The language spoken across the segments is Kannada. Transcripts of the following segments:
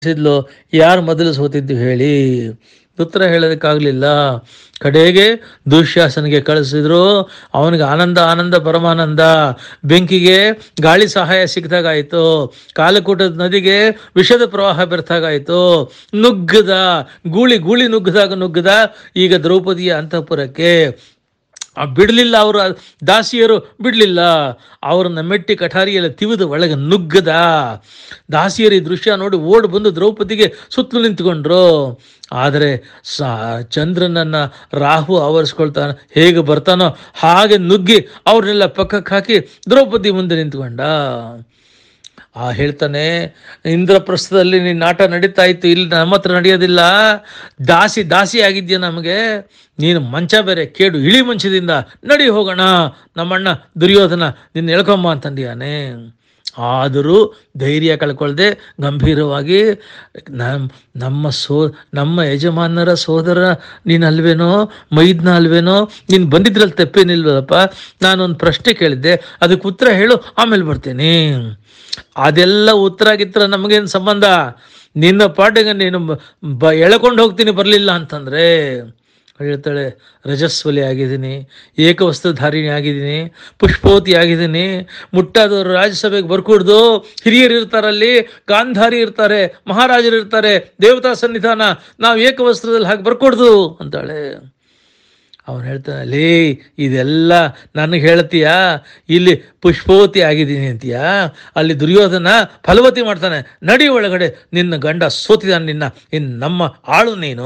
ಸಿದ್ಲು ಯಾರು ಮೊದಲು ಸೋತಿದ್ದು ಹೇಳಿ ಉತ್ತರ ಹೇಳೋದಕ್ಕಾಗಲಿಲ್ಲ ಕಡೆಗೆ ದುಶ್ಯಾಸನಿಗೆ ಕಳಿಸಿದ್ರು ಅವನಿಗೆ ಆನಂದ ಆನಂದ ಪರಮಾನಂದ ಬೆಂಕಿಗೆ ಗಾಳಿ ಸಹಾಯ ಸಿಕ್ಕಿದಾಗಾಯಿತು ಕಾಲಕೂಟದ ನದಿಗೆ ವಿಷದ ಪ್ರವಾಹ ಬೆರ್ತಾಗಾಯಿತು ನುಗ್ಗದ ಗೂಳಿ ಗೂಳಿ ನುಗ್ಗದಾಗ ನುಗ್ಗದ ಈಗ ದ್ರೌಪದಿಯ ಅಂತಃಪುರಕ್ಕೆ ಆ ಬಿಡಲಿಲ್ಲ ಅವರು ದಾಸಿಯರು ಬಿಡಲಿಲ್ಲ ಅವರನ್ನ ಮೆಟ್ಟಿ ಕಠಾರಿಯಲ್ಲಿ ತಿವಿದು ಒಳಗೆ ನುಗ್ಗದ ದಾಸಿಯರು ಈ ದೃಶ್ಯ ನೋಡಿ ಓಡಿ ಬಂದು ದ್ರೌಪದಿಗೆ ಸುತ್ತಲೂ ನಿಂತ್ಕೊಂಡ್ರು ಆದರೆ ಸ ಚಂದ್ರನನ್ನ ರಾಹು ಆವರಿಸ್ಕೊಳ್ತಾನೆ ಹೇಗೆ ಬರ್ತಾನೋ ಹಾಗೆ ನುಗ್ಗಿ ಅವ್ರನ್ನೆಲ್ಲ ಪಕ್ಕಕ್ಕೆ ಹಾಕಿ ದ್ರೌಪದಿ ಮುಂದೆ ನಿಂತ್ಕೊಂಡ ಆ ಹೇಳ್ತಾನೆ ಇಂದ್ರಪ್ರಸ್ಥದಲ್ಲಿ ನಿನ್ನ ಆಟ ನಡೀತಾ ಇತ್ತು ಇಲ್ಲಿ ನಮ್ಮ ಹತ್ರ ನಡೆಯೋದಿಲ್ಲ ದಾಸಿ ದಾಸಿ ಆಗಿದ್ಯಾ ನಮಗೆ ನೀನು ಮಂಚ ಬೇರೆ ಕೇಡು ಇಳಿ ಮಂಚದಿಂದ ನಡಿ ಹೋಗೋಣ ನಮ್ಮಣ್ಣ ದುರ್ಯೋಧನ ನಿನ್ನ ಎಳ್ಕೊಂಬ ಅಂತಂದಿಯಾನೆ ಆದರೂ ಧೈರ್ಯ ಕಳ್ಕೊಳ್ದೆ ಗಂಭೀರವಾಗಿ ನಮ್ ನಮ್ಮ ಸೋ ನಮ್ಮ ಯಜಮಾನರ ಸೋದರ ನೀನು ಅಲ್ವೇನೋ ಮೈದ್ನ ಅಲ್ವೇನೋ ನೀನು ಬಂದಿದ್ರಲ್ಲಿ ತಪ್ಪೇನಿಲ್ವಲ್ಲಪ್ಪ ನಾನೊಂದು ಪ್ರಶ್ನೆ ಕೇಳಿದ್ದೆ ಅದಕ್ಕೆ ಉತ್ತರ ಹೇಳು ಆಮೇಲೆ ಬರ್ತೀನಿ ಅದೆಲ್ಲ ಉತ್ತರ ಗಿತ್ತರ ನಮಗೇನು ಸಂಬಂಧ ನಿನ್ನ ಪಾಟಿಗೆ ನೀನು ಬ ಎಳ್ಕೊಂಡು ಹೋಗ್ತೀನಿ ಬರಲಿಲ್ಲ ಅಂತಂದರೆ ಹೇಳ್ತಾಳೆ ರಜಸ್ವಲಿ ಆಗಿದ್ದೀನಿ ಏಕವಸ್ತ್ರಧಾರಿಣಿ ಆಗಿದ್ದೀನಿ ಪುಷ್ಪವತಿ ಆಗಿದ್ದೀನಿ ಮುಟ್ಟಾದವರು ರಾಜ್ಯಸಭೆಗೆ ಬರ್ಕೂಡ್ದು ಹಿರಿಯರು ಇರ್ತಾರಲ್ಲಿ ಗಾಂಧಾರಿ ಇರ್ತಾರೆ ಮಹಾರಾಜರು ಇರ್ತಾರೆ ದೇವತಾ ಸನ್ನಿಧಾನ ನಾವು ಏಕವಸ್ತ್ರದಲ್ಲಿ ಹಾಗೆ ಬರ್ಕೊಡ್ದು ಅಂತಾಳೆ ಅವನು ಹೇಳ್ತಾನೆ ಲೇ ಇದೆಲ್ಲ ನನಗೆ ಹೇಳ್ತೀಯಾ ಇಲ್ಲಿ ಪುಷ್ಪವತಿ ಆಗಿದ್ದೀನಿ ಅಂತೀಯಾ ಅಲ್ಲಿ ದುರ್ಯೋಧನ ಫಲವತಿ ಮಾಡ್ತಾನೆ ನಡಿ ಒಳಗಡೆ ನಿನ್ನ ಗಂಡ ಸೋತಿದ್ದಾನೆ ನಿನ್ನ ಇನ್ನು ನಮ್ಮ ಆಳು ನೀನು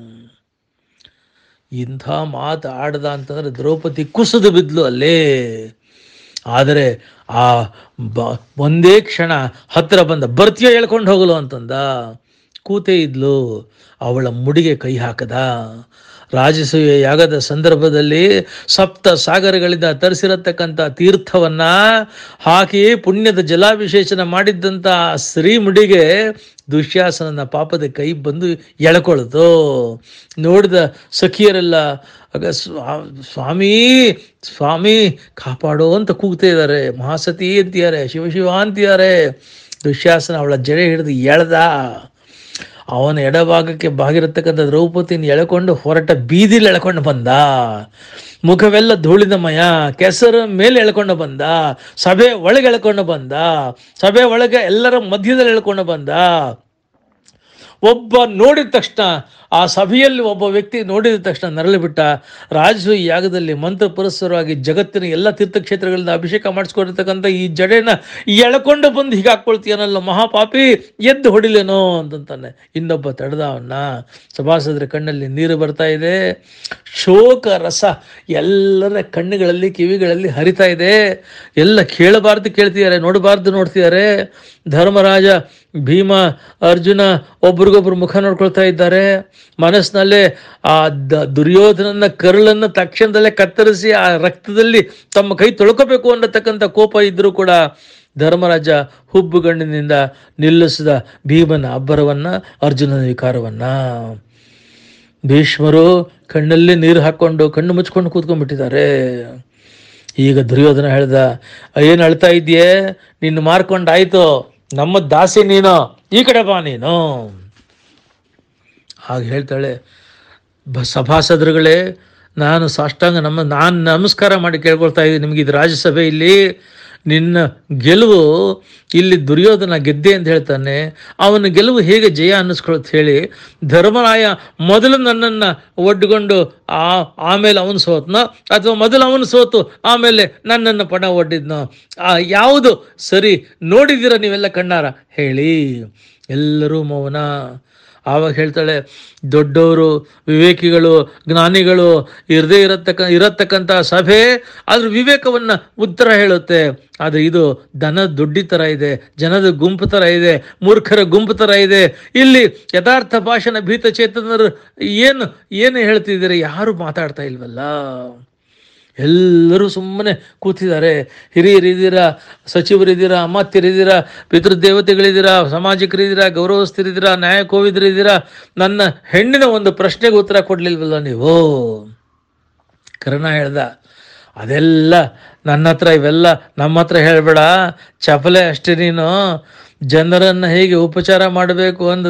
ಇಂಥ ಮಾತು ಆಡ್ದ ಅಂತಂದ್ರೆ ದ್ರೌಪದಿ ಕುಸಿದು ಬಿದ್ಲು ಅಲ್ಲೇ ಆದರೆ ಆ ಬ ಒಂದೇ ಕ್ಷಣ ಹತ್ತಿರ ಬಂದ ಬರ್ತೀಯ ಹೇಳ್ಕೊಂಡು ಹೋಗಲು ಅಂತಂದ ಕೂತೇ ಇದ್ಲು ಅವಳ ಮುಡಿಗೆ ಕೈ ಹಾಕದ ರಾಜಸೂಯ ಯಾಗದ ಸಂದರ್ಭದಲ್ಲಿ ಸಪ್ತ ಸಾಗರಗಳಿಂದ ತರಿಸಿರತಕ್ಕಂಥ ತೀರ್ಥವನ್ನ ಹಾಕಿ ಪುಣ್ಯದ ಜಲಾಭಿಷೇಚನ ಮಾಡಿದ್ದಂಥ ಆ ಶ್ರೀಮುಡಿಗೆ ದುಶ್ಯಾಸನನ ಪಾಪದ ಕೈ ಬಂದು ಎಳ್ಕೊಳ್ತು ನೋಡಿದ ಸಖಿಯರೆಲ್ಲ ಆಗ ಸ್ವಾ- ಸ್ವಾಮಿ ಸ್ವಾಮಿ ಕಾಪಾಡೋ ಅಂತ ಕೂಗ್ತಾ ಇದ್ದಾರೆ ಮಹಾಸತಿ ಅಂತಿದ್ದಾರೆ ಶಿವಶಿವ ಅಂತಿದ್ದಾರೆ ದುಶ್ಯಾಸನ ಅವಳ ಜಡೆ ಹಿಡಿದು ಎಳ್ದ ಅವನ ಎಡಭಾಗಕ್ಕೆ ಬಾಗಿರತಕ್ಕಂಥ ದ್ರೌಪದಿನ ಎಳ್ಕೊಂಡು ಹೊರಟ ಬೀದಿಲಿ ಎಳ್ಕೊಂಡು ಬಂದ ಮುಖವೆಲ್ಲ ಧೂಳಿನಮಯ ಕೆಸರ ಮೇಲೆ ಎಳ್ಕೊಂಡು ಬಂದ ಸಭೆ ಒಳಗೆ ಎಳ್ಕೊಂಡು ಬಂದ ಸಭೆ ಒಳಗೆ ಎಲ್ಲರ ಮಧ್ಯದಲ್ಲಿ ಎಳ್ಕೊಂಡು ಬಂದ ಒಬ್ಬ ನೋಡಿದ ತಕ್ಷಣ ಆ ಸಭೆಯಲ್ಲಿ ಒಬ್ಬ ವ್ಯಕ್ತಿ ನೋಡಿದ ತಕ್ಷಣ ನರಳಿ ಬಿಟ್ಟ ರಾಜಸೂಯ ಯಾಗದಲ್ಲಿ ಮಂತ್ರ ಪುರಸ್ಸರವಾಗಿ ಜಗತ್ತಿನ ಎಲ್ಲ ತೀರ್ಥಕ್ಷೇತ್ರಗಳಿಂದ ಅಭಿಷೇಕ ಮಾಡಿಸ್ಕೊಂಡಿರ್ತಕ್ಕಂಥ ಈ ಜಡೆನ ಎಳ್ಕೊಂಡು ಬಂದು ಹೀಗೆ ಹಾಕ್ಕೊಳ್ತೀಯನಲ್ಲ ಮಹಾಪಾಪಿ ಎದ್ದು ಹೊಡಿಲೇನೋ ಅಂತಂತಾನೆ ಇನ್ನೊಬ್ಬ ತಡೆದ ಅವನ್ನ ಸಭಾಸದ್ರ ಕಣ್ಣಲ್ಲಿ ನೀರು ಬರ್ತಾ ಇದೆ ಶೋಕ ರಸ ಎಲ್ಲರ ಕಣ್ಣುಗಳಲ್ಲಿ ಕಿವಿಗಳಲ್ಲಿ ಹರಿತಾ ಇದೆ ಎಲ್ಲ ಕೇಳಬಾರ್ದು ಕೇಳ್ತಿದ್ದಾರೆ ನೋಡಬಾರ್ದು ನೋಡ್ತಿದ್ದಾರೆ ಧರ್ಮರಾಜ ಭೀಮ ಅರ್ಜುನ ಒಬ್ರಿಗೊಬ್ರು ಮುಖ ನೋಡ್ಕೊಳ್ತಾ ಇದ್ದಾರೆ ಮನಸ್ಸಿನಲ್ಲೇ ಆ ದ ದುರ್ಯೋಧನನ ಕರುಳನ್ನು ತಕ್ಷಣದಲ್ಲೇ ಕತ್ತರಿಸಿ ಆ ರಕ್ತದಲ್ಲಿ ತಮ್ಮ ಕೈ ತೊಳ್ಕೋಬೇಕು ಅನ್ನತಕ್ಕಂಥ ಕೋಪ ಇದ್ರೂ ಕೂಡ ಧರ್ಮರಾಜ ಹುಬ್ಬುಗಣ್ಣಿನಿಂದ ನಿಲ್ಲಿಸಿದ ಭೀಮನ ಅಬ್ಬರವನ್ನ ಅರ್ಜುನನ ವಿಕಾರವನ್ನ ಭೀಷ್ಮರು ಕಣ್ಣಲ್ಲಿ ನೀರು ಹಾಕೊಂಡು ಕಣ್ಣು ಮುಚ್ಕೊಂಡು ಕೂತ್ಕೊಂಡ್ಬಿಟ್ಟಿದ್ದಾರೆ ಈಗ ದುರ್ಯೋಧನ ಹೇಳ್ದ ಏನು ಅಳ್ತಾ ಇದೆಯೇ ನಿನ್ನ ಮಾರ್ಕೊಂಡಾಯ್ತು ನಮ್ಮ ದಾಸಿ ನೀನು ಈ ಕಡೆ ಬಾ ನೀನು ಹಾಗೆ ಹೇಳ್ತಾಳೆ ಬ ಸಭಾಸದರುಗಳೇ ನಾನು ಸಾಷ್ಟಾಂಗ ನಮ್ಮ ನಾನು ನಮಸ್ಕಾರ ಮಾಡಿ ಕೇಳ್ಕೊಳ್ತಾ ಇದ್ದೀನಿ ನಿಮಗೆ ಇದು ರಾಜ್ಯಸಭೆ ಇಲ್ಲಿ ನಿನ್ನ ಗೆಲುವು ಇಲ್ಲಿ ದುರ್ಯೋಧನ ಗೆದ್ದೆ ಅಂತ ಹೇಳ್ತಾನೆ ಅವನ ಗೆಲುವು ಹೇಗೆ ಜಯ ಅನ್ನಿಸ್ಕೊಳತ್ ಹೇಳಿ ಧರ್ಮರಾಯ ಮೊದಲು ನನ್ನನ್ನು ಒಡ್ಡುಕೊಂಡು ಆ ಆಮೇಲೆ ಅವನು ಸೋತ್ನೋ ಅಥವಾ ಮೊದಲು ಅವನು ಸೋತು ಆಮೇಲೆ ನನ್ನನ್ನು ಪಣ ಒಡ್ಡಿದ್ನೋ ಆ ಯಾವುದು ಸರಿ ನೋಡಿದ್ದೀರ ನೀವೆಲ್ಲ ಕಣ್ಣಾರ ಹೇಳಿ ಎಲ್ಲರೂ ಮೌನ ಆವಾಗ ಹೇಳ್ತಾಳೆ ದೊಡ್ಡವರು ವಿವೇಕಿಗಳು ಜ್ಞಾನಿಗಳು ಇರದೇ ಇರತಕ್ಕ ಇರತಕ್ಕಂಥ ಸಭೆ ಅದ್ರ ವಿವೇಕವನ್ನು ಉತ್ತರ ಹೇಳುತ್ತೆ ಆದರೆ ಇದು ದನ ದುಡ್ಡಿ ಥರ ಇದೆ ಜನದ ಗುಂಪು ಥರ ಇದೆ ಮೂರ್ಖರ ಗುಂಪು ಥರ ಇದೆ ಇಲ್ಲಿ ಯಥಾರ್ಥ ಭಾಷಣ ಭೀತ ಚೇತನರು ಏನು ಏನು ಹೇಳ್ತಿದ್ದೀರಿ ಯಾರು ಮಾತಾಡ್ತಾ ಇಲ್ವಲ್ಲ ಎಲ್ಲರೂ ಸುಮ್ಮನೆ ಕೂತಿದ್ದಾರೆ ಹಿರಿಯರಿದ್ದೀರಾ ಸಚಿವರಿದ್ದೀರಾ ಅಮಾತ್ಯರಿದ್ದೀರಾ ಪಿತೃದೇವತೆಗಳಿದ್ದೀರಾ ಸಾಮಾಜಿಕರಿದ್ದೀರಾ ಗೌರವಸ್ಥರಿದ್ದೀರಾ ನ್ಯಾಯಕೋವಿದರಿದ್ದೀರಾ ನನ್ನ ಹೆಣ್ಣಿನ ಒಂದು ಪ್ರಶ್ನೆಗೆ ಉತ್ತರ ಕೊಡ್ಲಿಲ್ವಲ್ಲ ನೀವು ಕರ್ಣ ಹೇಳ್ದ ಅದೆಲ್ಲ ನನ್ನ ಹತ್ರ ಇವೆಲ್ಲ ನಮ್ಮ ಹತ್ರ ಹೇಳಬೇಡ ಚಪಲೆ ಅಷ್ಟೇ ನೀನು ಜನರನ್ನ ಹೇಗೆ ಉಪಚಾರ ಮಾಡಬೇಕು ಅಂದ